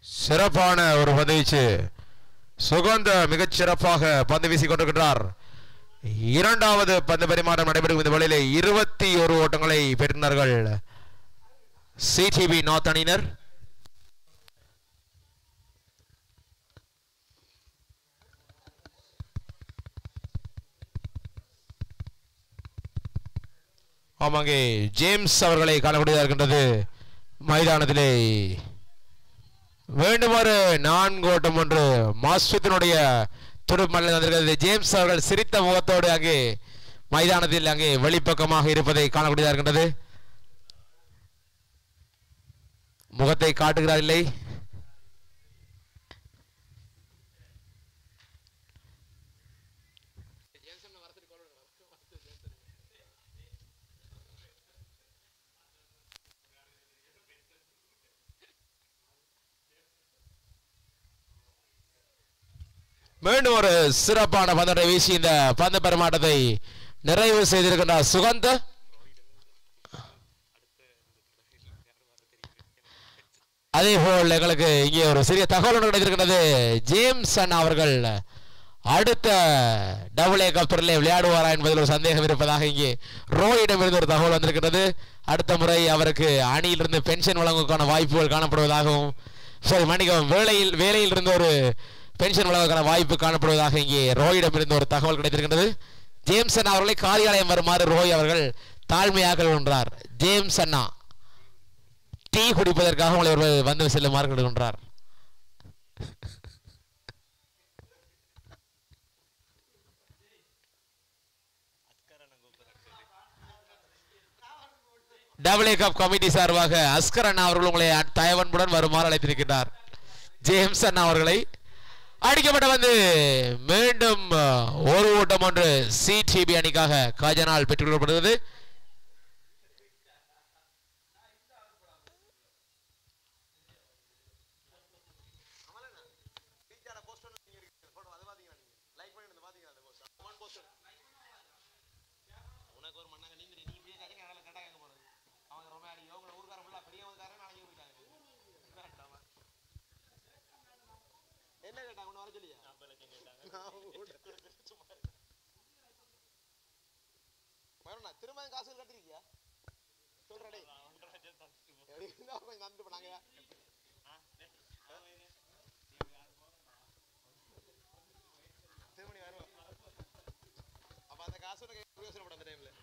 சிறப்பான ஒரு பந்துவீச்சு சுகந்த மிகச் சிறப்பாக பந்து வீசிக் கொண்டிருக்கிறார் இரண்டாவது பந்து பரிமாற்றம் நடைபெறும் இந்த வேளையிலே இருபத்தி ஒரு ஓட்டங்களை பெற்றினார்கள் சிடிபி நார்த் அணியினர் ஆமாங்கே ஜேம்ஸ் அவர்களை காணக்கூடியதாக இருக்கின்றது மைதானத்திலே வேண்டுமாறு நான்கு ஓட்டம் ஒன்று மாஸ்வித்தினுடைய துடுப்பல்ல வந்திருக்கிறது ஜேம்ஸ் அவர்கள் சிரித்த முகத்தோடு அங்கே மைதானத்தில் அங்கே வெளிப்பக்கமாக இருப்பதை காணக்கூடியதாக இருக்கின்றது முகத்தை காட்டுகிறார் இல்லை மீண்டும் ஒரு சிறப்பான பந்தத்தை வீசி இந்த பந்து பெருமாட்டத்தை நிறைவு செய்திருக்கின்றார் சுகந்த அதே போல் எங்களுக்கு இங்கே ஒரு சிறிய தகவல் ஒன்று கிடைத்திருக்கிறது ஜேம்ஸ் அண்ணா அவர்கள் அடுத்த டபுள் ஏ கப்டரில் விளையாடுவாரா என்பதில் ஒரு சந்தேகம் இருப்பதாக இங்கே ரோயிடமிருந்து ஒரு தகவல் வந்திருக்கிறது அடுத்த முறை அவருக்கு அணியிலிருந்து பென்ஷன் வழங்குவதற்கான வாய்ப்புகள் காணப்படுவதாகவும் சாரி மன்னிக்கவும் வேலையில் வேலையில் இருந்து ஒரு பென்ஷன் வழங்குவதற்கான வாய்ப்பு காணப்படுவதாக இங்கே ரோயிடமிருந்து ஒரு தகவல் கிடைத்திருக்கிறது ஜேம்சன் அவர்களை காரியாலயம் வருமாறு ரோய் அவர்கள் தாழ்மையாக கொன்றார் ஜேம்ஸ் அண்ணா டீ குடிப்பதற்காக உங்களை ஒருவர் வந்து செல்லுமாறு கேட்டுக்கொண்டார் டபுள் ஏ கப் கமிட்டி சார்பாக அஸ்கர் அண்ணா அவர்கள் உங்களை தயவன்புடன் வருமாறு அழைத்திருக்கிறார் ஜேம்ஸ் அண்ணா அவர்களை அடிக்கப்பட்ட வந்து மீண்டும் அஹ், ஒரு ஓட்டம் ஒன்று சிடிபி அணிக்காக காஜனால் பெற்றுக் கொள்ளப்படுகிறது என்ன கேட்டாங்க உன்னை வர சொல்லியா மரணா திரும்ப காசு கட்டிருக்கியா சொல்றடே எப்படின்னா கொஞ்சம் நம்பிட்டு போனாங்க திருமணி வருவோம் அப்ப அந்த காசோட பிரயோசனப்படும் அந்த டைம்ல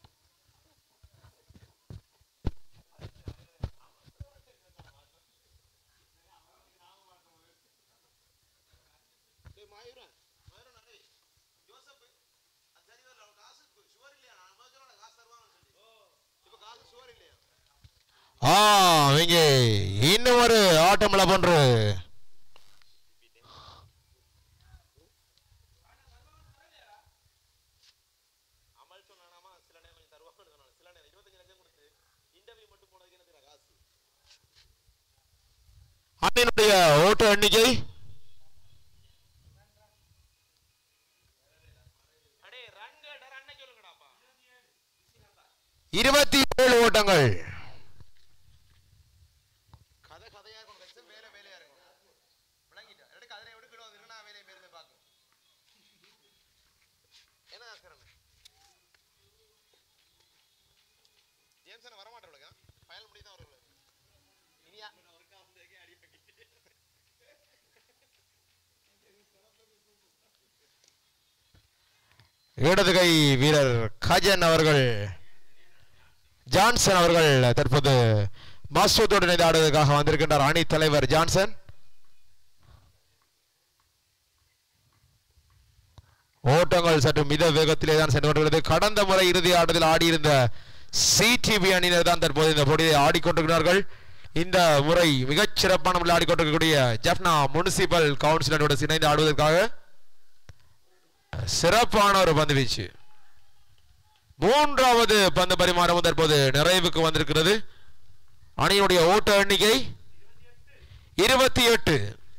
டேய் மாயூரன் மாயூரன் அடே ஜோசப் அது சரி வரல அவன் காசு சுவர் இல்லையா நான் முதல்ல சொன்னேன் காசு தருவாங்கன்னு சொல்லி இப்போ காசு சுவர் இல்லையா ஆ இங்கே இன்னும் ஒரு ஆட்டமிழ போன்று அமல் சொன்னானாமா சில நேரம் கொஞ்சம் தருவாங்கன்னு சொன்னாங்க சில நேரம் இருபத்தஞ்சு லட்சம் கொடுத்து இன்டர்வியூ மட்டும் போனதுக்கு என்ன தெரியும் காசு அணியினுடைய ஓட்ட எண்ணிக்கை அடே ரன் கேட்ட ரன்னை சொல்லுங்கடாப்பா இருபத்தி ஏழு ஓட்டங்கள் கதை கதையா இருக்கும் கட்சி வேலை வேலையா இருக்கும் விளங்கிட்டா எடுக்க அதனை எடுக்கணும் இருந்தா வேலையை பேருந்து பார்க்கும் என்ன ஆசிரம ஜேம்சன் வரமாட்டவளுக்கா ஃபைனல் முடி தான் வருவல இனியா இடது கை வீரர் கஜன் அவர்கள் ஜான்சன் அவர்கள் தற்போது மாசூத்தோடு இணைந்து ஆடுவதற்காக வந்திருக்கின்றார் அணி தலைவர் ஜான்சன் ஓட்டங்கள் சற்று மித வேகத்திலே தான் சென்று கொண்டிருக்கிறது கடந்த முறை இறுதி ஆட்டத்தில் ஆடியிருந்த சிடிபி அணியினர் தான் தற்போது இந்த போட்டியை ஆடிக்கொண்டிருக்கிறார்கள் இந்த முறை மிகச் சிறப்பான முறையில் ஆடிக்கொண்டிருக்கக்கூடிய ஜப்னா முனிசிபல் கவுன்சிலரோடு இணைந்து ஆடுவதற்காக சிறப்பான ஒரு பந்து வீச்சு மூன்றாவது பந்து பரிமாறமும் தற்போது நிறைவுக்கு வந்திருக்கிறது அணியினுடைய ஓட்ட எண்ணிக்கை இருபத்தி எட்டு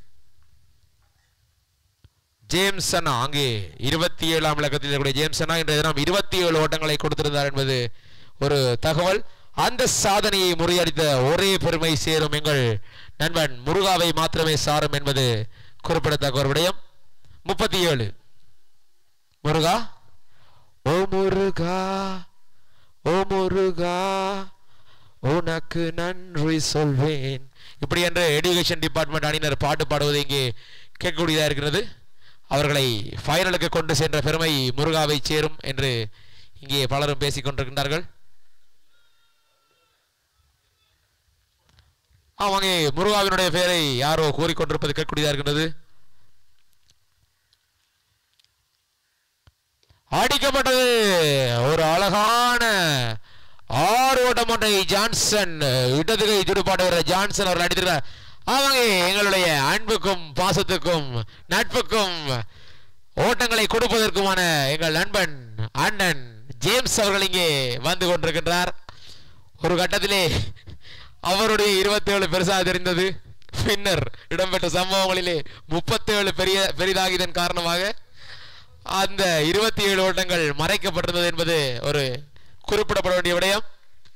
ஜேம்ஸ் அண்ணா அங்கே இருபத்தி ஏழாம் இலக்கத்தில் இருக்கக்கூடிய ஜேம்ஸ் அண்ணா இன்றைய தினம் இருபத்தி ஏழு ஓட்டங்களை கொடுத்திருந்தார் என்பது ஒரு தகவல் அந்த சாதனையை முறியடித்த ஒரே பெருமை சேரும் எங்கள் நண்பன் முருகாவை மாத்திரமே சாரும் என்பது குறிப்பிடத்தக்க ஒரு விடயம் முப்பத்தி ஏழு முருகா ஓ முருகா ஓ முருகா உனக்கு நன்றி சொல்வேன் இப்படி என்று எடுகேஷன் டிபார்ட்மெண்ட் அணியினர் பாட்டு பாடுவது இங்கே கேட்கக்கூடியதாக இருக்கிறது அவர்களை ஃபைனலுக்கு கொண்டு சென்ற பெருமை முருகாவை சேரும் என்று இங்கே பலரும் பேசிக் கொண்டிருக்கின்றார்கள் அவங்க முருகாவினுடைய பெயரை யாரோ கூறிக்கொண்டிருப்பது கேட்கக்கூடியதாக இருக்கின்றது அடிக்கப்பட்டது ஒரு அழகான ஆறு ஓட்டம் ஒன்றை ஜான்சன் இடதுகை துடுப்பாட்ட வீரர் ஜான்சன் அவர்கள் அடித்திருக்கிறார் அவங்க எங்களுடைய அன்புக்கும் பாசத்துக்கும் நட்புக்கும் ஓட்டங்களை கொடுப்பதற்குமான எங்கள் நண்பன் அண்ணன் ஜேம்ஸ் அவர்கள் இங்கே வந்து கொண்டிருக்கின்றார் ஒரு கட்டத்திலே அவருடைய இருபத்தேழு பெருசாக தெரிந்தது பின்னர் இடம்பெற்ற சம்பவங்களிலே முப்பத்தேழு பெரிய பெரிதாகியதன் காரணமாக அந்த இருபத்தி ஏழு ஓட்டங்கள் மறைக்கப்பட்டிருந்தது என்பது ஒரு குறிப்பிடப்பட வேண்டிய விடயம்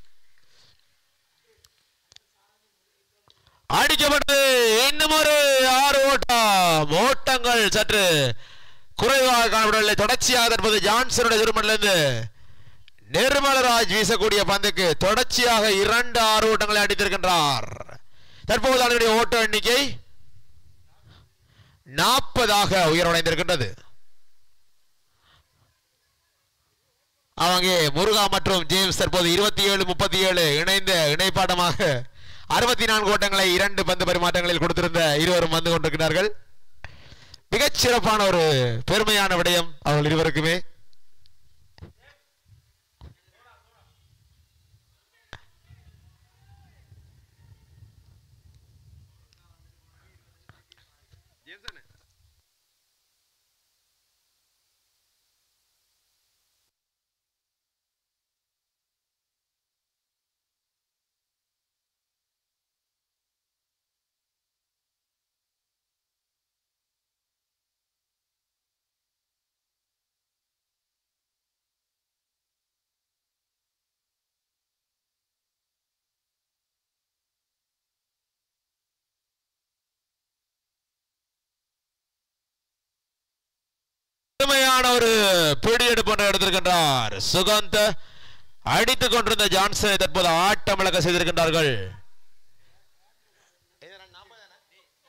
அடிக்கப்பட்டது இன்னும் ஒரு ஆறு ஓட்டம் ஓட்டங்கள் சற்று குறைவாக காணப்படவில்லை தொடர்ச்சியாக தற்போது ஜான்சனுடைய திருமணிலிருந்து நிர்மலராஜ் வீசக்கூடிய பந்துக்கு தொடர்ச்சியாக இரண்டு ஆறு ஓட்டங்களை அடித்திருக்கின்றார் தற்போது அதனுடைய ஓட்ட எண்ணிக்கை நாற்பதாக உயர்வடைந்திருக்கின்றது அவங்க முருகா மற்றும் ஜேம்ஸ் தற்போது இருபத்தி ஏழு முப்பத்தி ஏழு இணைந்த இணைப்பாட்டமாக அறுபத்தி நான்கு ஓட்டங்களை இரண்டு பந்து பரிமாற்றங்களில் கொடுத்திருந்த இருவரும் வந்து கொண்டிருக்கிறார்கள் மிகச் சிறப்பான ஒரு பெருமையான விடயம் அவர்கள் இருவருக்குமே ஜேம்சன் கடுமையான ஒரு பிடியெடுப்பு ஒன்றை எடுத்திருக்கின்றார் சுகந்த் அடித்துக் கொண்டிருந்த ஜான்சனை தற்போது ஆட்டமிழக்க செய்திருக்கின்றார்கள் இது நான் நாற்பது தானே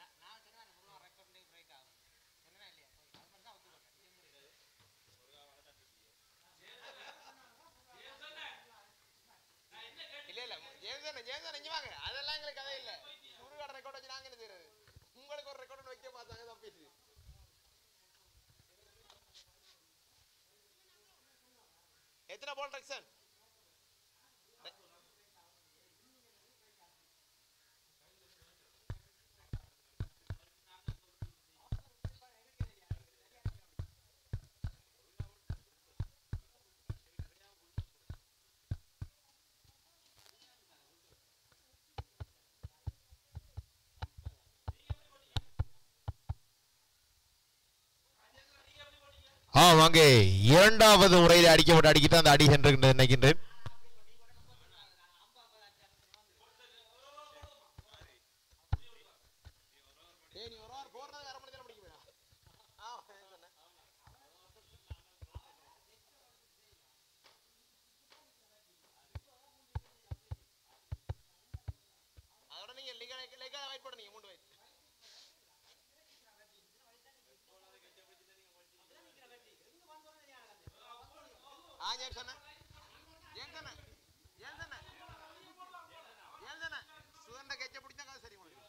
இல்ல இல்ல ஜேம்சன் ஜேம்சன் இங்க வாங்க அதெல்லாம் எங்களுக்கு கதை இல்ல சுடுகாடு ரெக்கார்ட் வச்சு நாங்க என்ன செய்யறது உங்களுக்கு ஒரு ரெக்கார்ட் வைக்க பார்த்தாங்க தப்பிச்சு எத்தனை பால் ரக்ஷன் ஆ வாங்க இரண்டாவது முறையில் அடிக்கப்பட்ட அடிக்கிட்டு அந்த அடி சென்று நினைக்கின்றேன் ஏய் நீ ஒரு வாரம் போறது அரை மணி நேரம் பிடிக்குமே ஆ சொன்னேன் அதோட நீங்க லிகா லிகா வெயிட் பண்ணுங்க மூணு வெயிட் ஆ ஏன் சொன்ன ஏன் சொன்ன ஏன் சொன்ன ஏன் சொன்ன சுதந்திர கட்ச பிடிச்சா கதை சரி உங்களுக்கு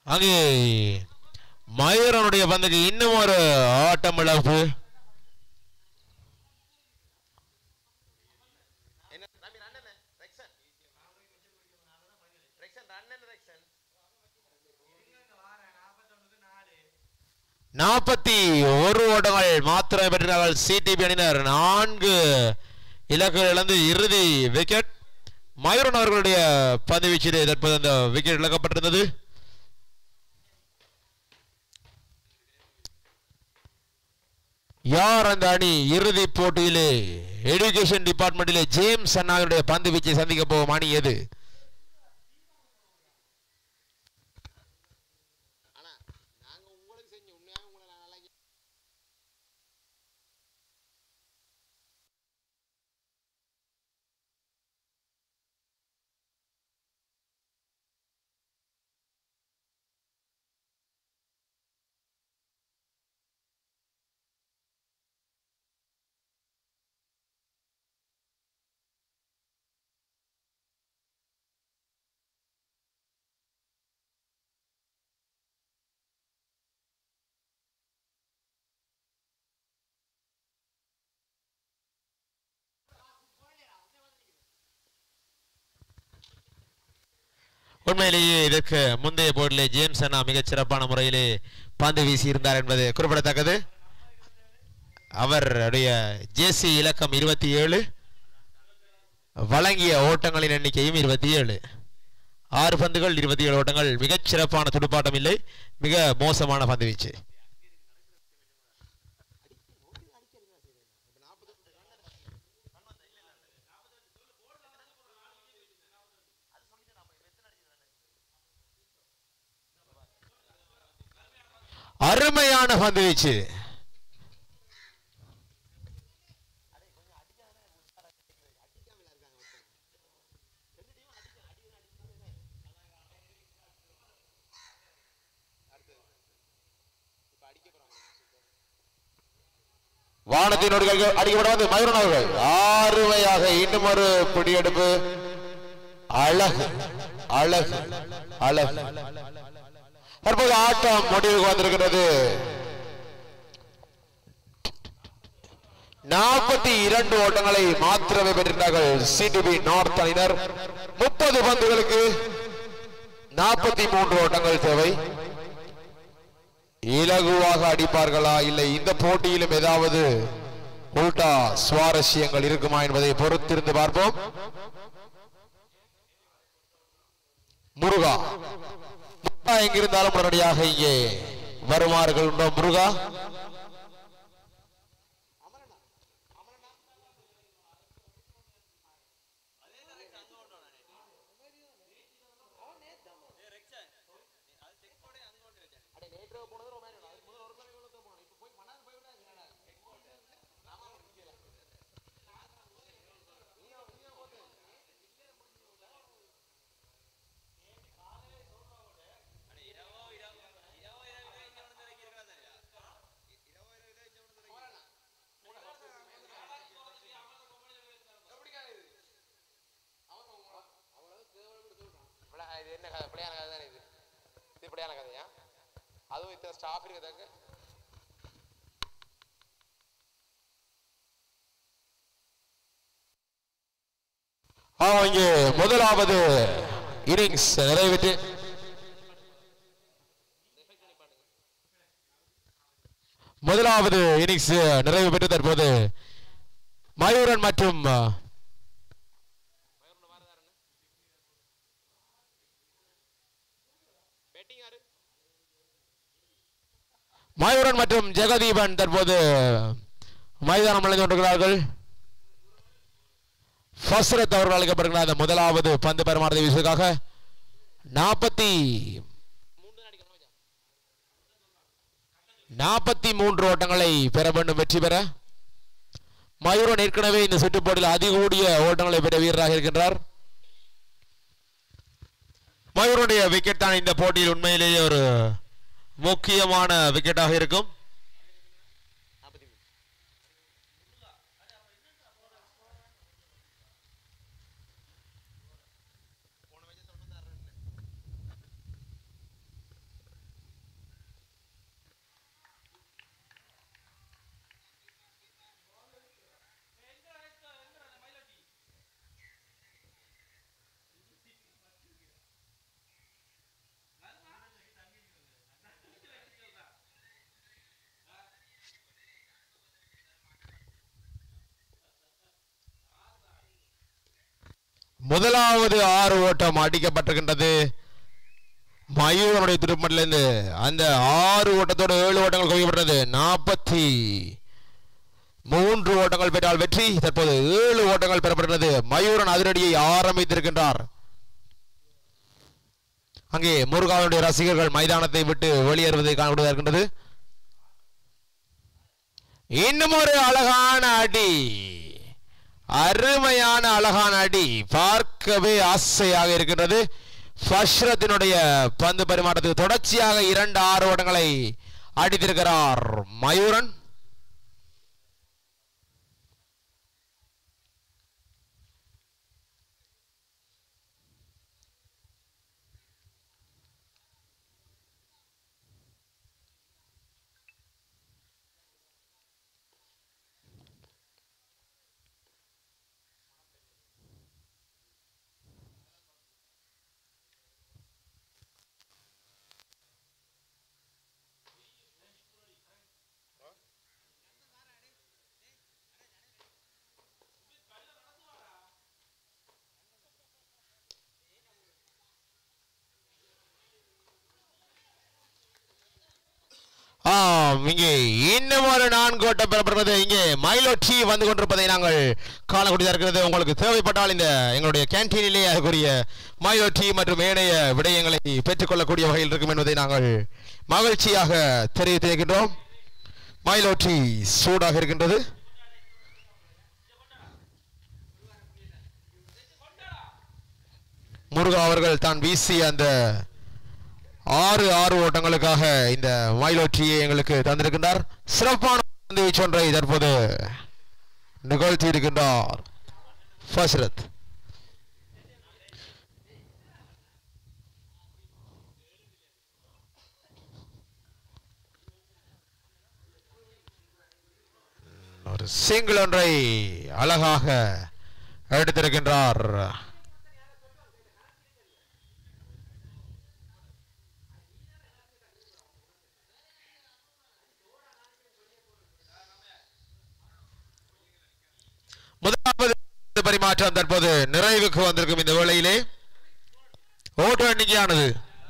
அங்கே மயூரனுடைய பந்துக்கு இன்னும் ஒரு ஆட்டம் இழப்பு என்ன தம்பி ரன் என்ன ரெக்சன் ரெக்சன் ரன் என்ன ரெக்சன் நாற்பத்தி ஒரு ஓட்டங்கள் மாத்திரம் பெற்றார்கள் சிடிபி அணியினர் நான்கு இலக்குகள் இழந்து இறுதி விக்கெட் மயூரன் அவர்களுடைய பந்து வீச்சிலே தற்போது அந்த விக்கெட் இழக்கப்பட்டிருந்தது யார் அந்த அணி இறுதி போட்டியிலே எடுகேஷன் டிபார்ட்மெண்டிலே ஜேம்ஸ் அண்ணாவுடைய பந்து வீச்சை சந்திக்க போகும் அணி எது ஆனா நாங்க உங்களுக்கு செஞ்ச உண்மையாக உங்களை நான் நல்லா உண்மையிலேயே இதற்கு முந்தைய போட்டிலே ஜேம்ஸ் அண்ணா மிகச் சிறப்பான முறையிலே பந்து வீசியிருந்தார் என்பது குறிப்பிடத்தக்கது அவருடைய ஜேசி இலக்கம் இருபத்தி ஏழு வழங்கிய ஓட்டங்களின் எண்ணிக்கையும் இருபத்தி ஏழு ஆறு பந்துகள் இருபத்தி ஏழு ஓட்டங்கள் மிகச் சிறப்பான துடுப்பாட்டம் இல்லை மிக மோசமான பந்து வீச்சு அருமையான பந்து வீச்சு வானத்தின் ஒடுக்கல் அடிக்கப்படாது மயூரன் அவர்கள் அருமையாக இன்னும் ஒரு பிடியெடுப்பு அழகு அழகு அழகு தற்போது ஆட்டம் முடிவுக்கு வந்திருக்கிறது நாற்பத்தி இரண்டு ஓட்டங்களை மாத்திரமே பெற்றிருந்தார்கள் சிடிபி நார்த் அணியினர் முப்பது பந்துகளுக்கு நாற்பத்தி மூன்று ஓட்டங்கள் தேவை இலகுவாக அடிப்பார்களா இல்லை இந்த போட்டியிலும் ஏதாவது உல்டா சுவாரஸ்யங்கள் இருக்குமா என்பதை பொறுத்திருந்து பார்ப்போம் முருகா முருகா எங்கிருந்தாலும் உடனடியாக இங்கே வருமாறுகள் உண்டோ முருகா இது என்ன கதை இப்படியான கதை தானே இது இது இப்படியான கதையா அதுவும் இத்தனை ஸ்டாஃப் இருக்குதாங்க ஆ, இங்கே முதலாவது இன்னிங்ஸ் நிறைவேற்று முதலாவது இன்னிங்ஸ் நிறைவு பெற்று தற்போது மயூரன் மற்றும் அ, பேட்டிங் யாரு மயூரன் மற்றும் ஜெகதீபன் தற்போது மைதானம் அடைந்து கொண்டிருக்கிறார்கள் ஃபஸ்ரத் அவர்கள் அழைக்கப்படுகிறார் அந்த முதலாவது பந்து பரிமாறதை வீசுவதற்காக நாற்பத்தி மூணு தான் அடிக்கணும் மச்சான். நாற்பத்தி மூன்று ஓட்டங்களை பெற வேண்டும் வெற்றி பெற மயூரன் ஏற்கனவே இந்த சுற்றுப்போட்டியில் அதிகூடிய ஓட்டங்களை பெற்ற வீரராக இருக்கின்றார் மயூருடைய விக்கெட் தான் இந்த போட்டியில் உண்மையிலேயே ஒரு முக்கியமான விக்கெட்டாக இருக்கும் நாற்பத்தி மூணு போன மேட்ச் தொண்ணூத்தாறு ரன் முதலாவது ஆறு ஓட்டம் அடிக்கப்பட்டிருக்கின்றது மயூரனுடைய திருப்பட்டிலிருந்து அந்த ஆறு ஓட்டத்தோடு ஏழு ஓட்டங்கள் குவிக்கப்பட்டது நாற்பத்தி மூன்று ஓட்டங்கள் பெற்றால் வெற்றி தற்போது ஏழு ஓட்டங்கள் பெறப்பட்டுள்ளது மயூரன் அதிரடியை ஆரம்பித்திருக்கின்றார் அங்கே முருகாவுடைய ரசிகர்கள் மைதானத்தை விட்டு வெளியேறுவதை காணக்கூடியதாக இருக்கின்றது இன்னும் ஒரு அழகான அடி அருமையான அழகான அடி பார்க்கவே ஆசையாக இருக்கின்றது ஃபஷ்ரத்தினுடைய பந்து பரிமாற்றத்துக்கு தொடர்ச்சியாக இரண்டு ஆறு ஓட்டங்களை அடித்திருக்கிறார் மயூரன் ஆம் இங்கே இன்னும் ஒரு நான்கு ஓட்டம் பெறப்படுகிறது இங்கே மயிலொற்றி வந்து கொண்டிருப்பதை நாங்கள் காணக்கூடியதாக இருக்கிறது உங்களுக்கு தேவைப்பட்டால் இந்த எங்களுடைய கேன்டீனிலே அதுக்குரிய மயிலொற்றி மற்றும் ஏனைய விடயங்களை பெற்றுக்கொள்ளக்கூடிய வகையில் இருக்கும் என்பதை நாங்கள் மகிழ்ச்சியாக தெரிவித்திருக்கின்றோம் மயிலொற்றி சூடாக இருக்கின்றது முருகா அவர்கள் தான் வீசிய அந்த ஆறு ஆறு ஓட்டங்களுக்காக இந்த மயிலொற்றியை எங்களுக்கு தந்திருக்கின்றார் சிறப்பான பந்து வீச்சு ஒன்றை தற்போது நிகழ்த்தி இருக்கின்றார் ஃபஸ்ரத் ஒரு சிங்கிள் ஒன்றை அழகாக எடுத்திருக்கின்றார் முதலாவது பரிமாற்றம் தற்போது நிறைவுக்கு வந்திருக்கும் இந்த வேளையிலே ஓட்டு எண்ணிக்கையானது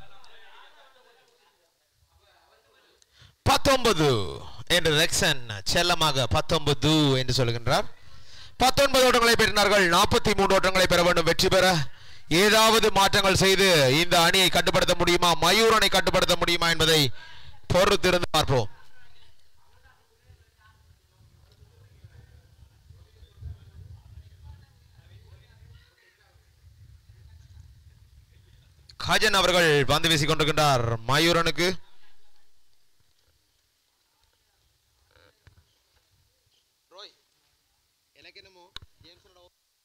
பத்தொன்பது என்று ரெக்சன் செல்லமாக பத்தொன்பது என்று சொல்கின்றார் பத்தொன்பது ஓட்டங்களை பெற்றினார்கள் நாற்பத்தி மூன்று ஓட்டங்களை பெற வேண்டும் வெற்றி பெற ஏதாவது மாற்றங்கள் செய்து இந்த அணியை கட்டுப்படுத்த முடியுமா மயூரனை கட்டுப்படுத்த முடியுமா என்பதை பொறுத்திருந்து பார்ப்போம் கஜன் அவர்கள் பந்து வீசிக் கொண்டிருக்கின்றார் மயூரனுக்கு ரோய் எனக்கு என்னமோ ஜேம்ஸனோட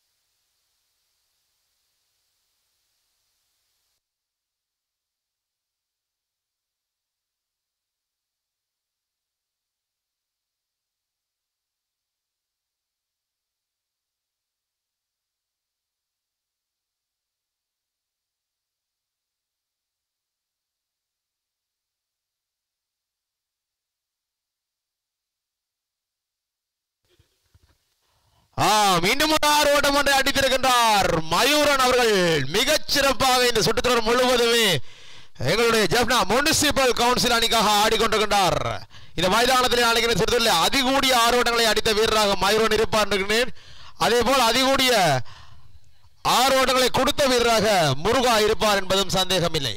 ஆம் இன்னும் ஒரு ஆறு ஓட்டம் ஒன்றை அடித்திருக்கின்றார் மயூரன் அவர்கள் மிகச் சிறப்பாக இந்த சுற்றுத்தொடர் முழுவதுமே எங்களுடைய ஜப்னா முனிசிபல் கவுன்சில் அணிக்காக ஆடிக்கொண்டிருக்கின்றார் இந்த மைதானத்தில் நாளைக்கு சுற்றுல அதிகூடிய ஆறு ஓட்டங்களை அடித்த வீரராக மயூரன் இருப்பார் என்கிறேன் அதே போல் அதிகூடிய ஆறு ஓட்டங்களை கொடுத்த வீரராக முருகா இருப்பார் என்பதும் சந்தேகமில்லை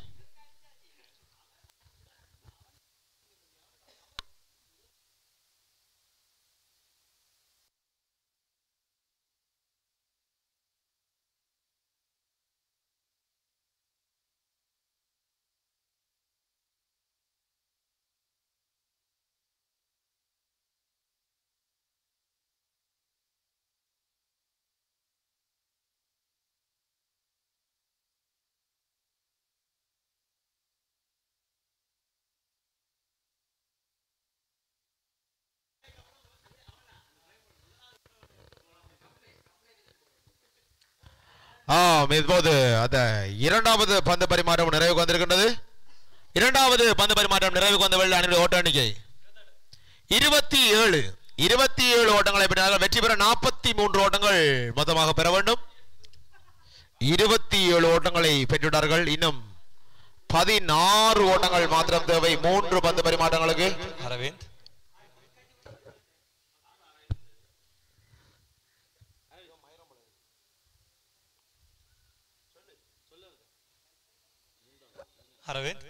ஆம் இப்போது அந்த இரண்டாவது பந்து பரிமாற்றம் நிறைவுக்கு வந்திருக்கின்றது இரண்டாவது பந்து பரிமாற்றம் நிறைவுக்கு வந்த வெள்ள அணியுடைய ஓட்ட எண்ணிக்கை இருபத்தி ஏழு இருபத்தி ஏழு ஓட்டங்களை பெற்றார்கள் வெற்றி பெற நாற்பத்தி மூன்று ஓட்டங்கள் மொத்தமாக பெற வேண்டும் இருபத்தி ஏழு ஓட்டங்களை பெற்றுள்ளார்கள் இன்னும் பதினாறு ஓட்டங்கள் மாத்திரம் தேவை மூன்று பந்து பரிமாற்றங்களுக்கு அரவிந்த் அரவிந்த்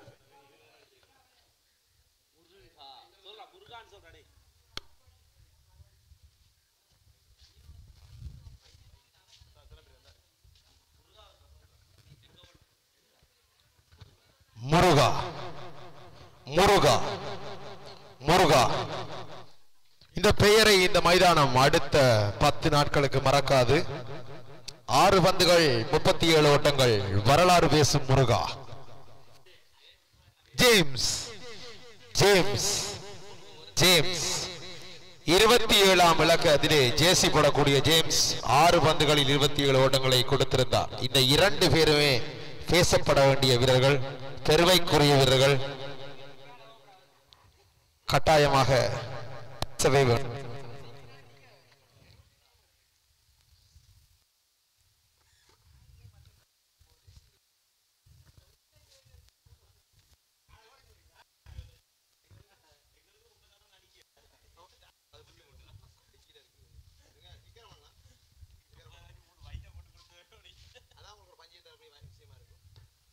முருகா முருகா முருகா இந்த பெயரை இந்த மைதானம் அடுத்த பத்து நாட்களுக்கு மறக்காது ஆறு பந்துகள் முப்பத்தி ஏழு ஓட்டங்கள் வரலாறு பேசும் முருகா ஜேம்ஸ் ஜேம்ஸ் ஜேம்ஸ் இருபத்தி ஏழாம் இலக்கத்திலே ஜேசி போடக்கூடிய ஜேம்ஸ் ஆறு பந்துகளில் இருபத்தி ஏழு ஓட்டங்களை கொடுத்திருந்தார் இந்த இரண்டு பேருமே பேசப்பட வேண்டிய வீரர்கள் பெருமைக்குரிய வீரர்கள் கட்டாயமாக பேசவே வேண்டும். அதான் உங்களுக்கு ஒரு பஞ்சாயத்து இருக்கக்கூடிய விஷயமா இருக்கும்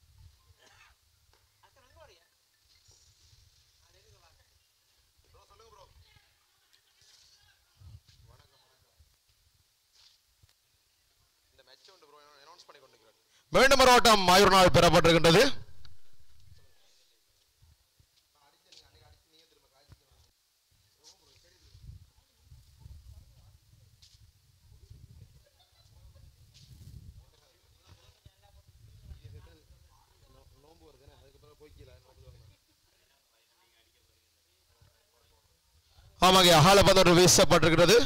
அக்கா அங்க வரியா ப்ரோ சொல்லுங்க ப்ரோ வணக்கம் வணக்கம் இந்த மேட்ச் உண்டு ப்ரோ அனௌன்ஸ் பண்ணி கொண்டிருக்கிறேன் மீண்டும் ஒரு ஓட்டம் ஆயிரம் நாள் பெறப்பட்டிருக்கின்றது நோம்பு வருதுன்னு அதுக்கு பிறகு போய்க்கல நோம்பு வரணும் ஆமாங்க அகால பந்தோடு வீசப்பட்டிருக்கிறது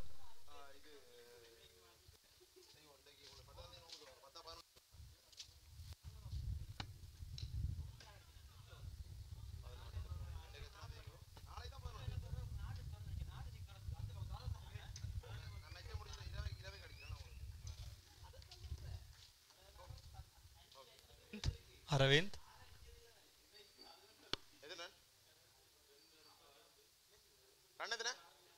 அரவிந்த் எதுண்ணே ரன் எதுண்ணே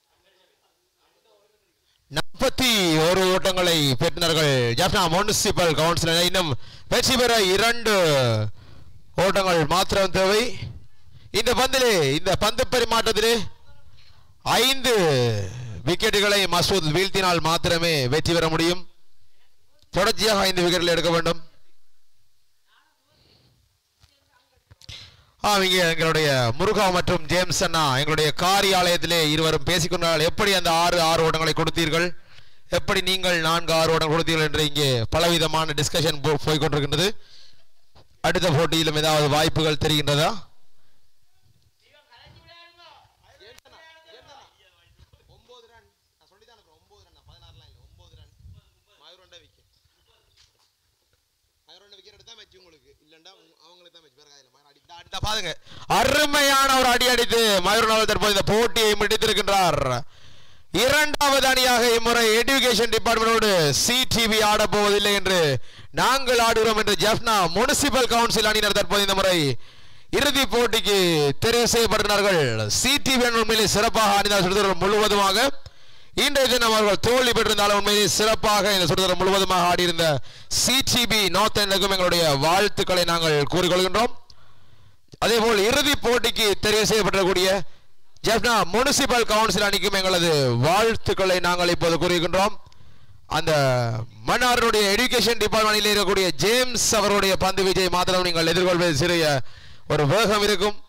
நாற்பத்தி ஒரு ஓட்டங்களை பெற்றினார்கள் ஜப்னா முனிசிபல் கவுன்சில் இன்னும் வெற்றி பெற இரண்டு ஓட்டங்கள் மாத்திரம் தேவை இந்த பந்திலே இந்த பந்து பரிமாற்றத்திலே ஐந்து விக்கெட்டுகளை மசூத் வீழ்த்தினால் மாத்திரமே வெற்றி பெற முடியும் தொடர்ச்சியாக ஐந்து விக்கெட்டுகள் எடுக்க வேண்டும் ஆ இங்கே எங்களுடைய முருகா மற்றும் ஜேம்ஸ் அண்ணா எங்களுடைய காரியாலயத்திலே இருவரும் பேசிக்கொண்டால் எப்படி அந்த ஆறு ஆறு ஓட்டங்களை கொடுத்தீர்கள் எப்படி நீங்கள் நான்கு ஆறு ஓட்டம் கொடுத்தீர்கள் என்று இங்கே பலவிதமான டிஸ்கஷன் போய் கொண்டிருக்கின்றது அடுத்த போட்டியிலும் ஏதாவது வாய்ப்புகள் தெரிகின்றதா ஒன்பது ரன் நான் சொல்லி தான் ஒன்பது ரன் பதினாறுலாம் இல்லை ஒன்பது ரன் மயூரண்டா விக்கெட் மயூரண்டா விக்கெட் எடுத்தா மேட்ச் உங்களுக்கு இல்லைண்டா அவங்களுக்கு தான் மேட்ச் வேற காதில்லை மயூர் அடி இந்த இந்த பாருங்க அருமையான ஒரு அடி அடித்து மயூரநாள் தற்போது இந்த போட்டியை முடித்திருக்கின்றார் இரண்டாவது அணியாக இம்முறை எடுகேஷன் டிபார்ட்மெண்டோடு சிடிவி ஆட போவதில்லை என்று நாங்கள் ஆடுகிறோம் என்று ஜப்னா முனிசிபல் கவுன்சில் அணியினர் தற்போது இந்த முறை இறுதி போட்டிக்கு தெரிவு செய்யப்பட்டிருந்தார்கள் சிடிவி உண்மையிலே சிறப்பாக அணிந்தார் சுடுதல் முழுவதுமாக இன்றைய தினம் அவர்கள் தோல்வி பெற்றிருந்தாலும் உண்மையிலே சிறப்பாக இந்த சுடுதல் முழுவதுமாக ஆடியிருந்த சிடிபி நார்த் எண்டுக்கும் எங்களுடைய வாழ்த்துக்களை நாங்கள் கூறிக்கொள்கின்றோம் அதேபோல் இறுதி போட்டிக்கு தெரிவு செய்யப்பட்டிருக்கக்கூடிய ஜப்னா முனிசிபல் கவுன்சில் அணிக்கும் எங்களது வாழ்த்துக்களை நாங்கள் இப்போது கூறுகின்றோம் அந்த மன்னாருடைய எடுகேஷன் டிபார்ட்மெண்டில் இருக்கக்கூடிய ஜேம்ஸ் அவருடைய பந்து வீச்சை மாத்திரம் நீங்கள் எதிர்கொள்வது சிறிய ஒரு வேகம் இருக்கும்